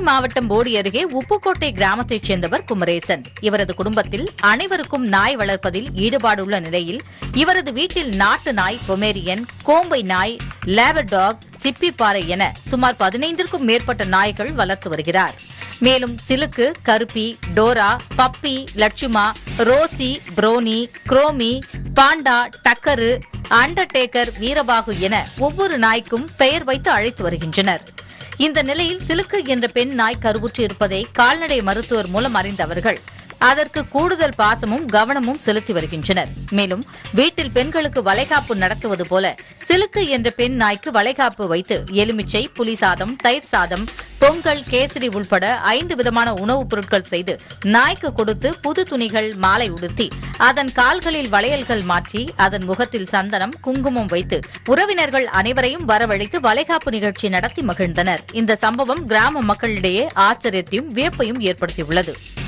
மாவட்டம் போடி அருகே உப்புக்கோட்டை கிராமத்தைச் சேர்ந்தவர் குமரேசன் இவரது குடும்பத்தில் அனைவருக்கும் நாய் வளர்ப்பதில் ஈடுபாடுள்ள நிலையில் இவரது வீட்டில் நாட்டு நாய் பொமேரியன் கோம்பை நாய் லேபர் டாக் சிப்பிப்பாறை என சுமார் பதினைந்திற்கும் மேற்பட்ட நாய்கள் வளர்த்து வருகிறார் மேலும் சிலுக்கு கருப்பி டோரா பப்பி லட்சுமா ரோசி புரோனி குரோமி பாண்டா டக்கரு அண்டர்டேக்கர் வீரபாகு என ஒவ்வொரு நாய்க்கும் பெயர் வைத்து அழைத்து வருகின்றனர் இந்த நிலையில் சிலுக்கு என்ற பெண் நாய் கருவுற்று இருப்பதை கால்நடை மருத்துவர் மூலம் அறிந்த அவர்கள் அதற்கு கூடுதல் பாசமும் கவனமும் செலுத்தி வருகின்றனர் மேலும் வீட்டில் பெண்களுக்கு வளைகாப்பு நடத்துவது போல சிலுக்கு என்ற பெண் நாய்க்கு வளைகாப்பு வைத்து எலுமிச்சை புலி சாதம் தயிர் சாதம் பொங்கல் கேசரி உள்பட ஐந்து விதமான உணவுப் பொருட்கள் செய்து நாய்க்கு கொடுத்து புது துணிகள் மாலை உடுத்தி அதன் கால்களில் வளையல்கள் மாற்றி அதன் முகத்தில் சந்தனம் குங்குமம் வைத்து உறவினர்கள் அனைவரையும் வரவழைத்து வளைகாப்பு நிகழ்ச்சி நடத்தி மகிழ்ந்தனர் இந்த சம்பவம் கிராம மக்களிடையே ஆச்சரியத்தையும் வியப்பையும் ஏற்படுத்தியுள்ளது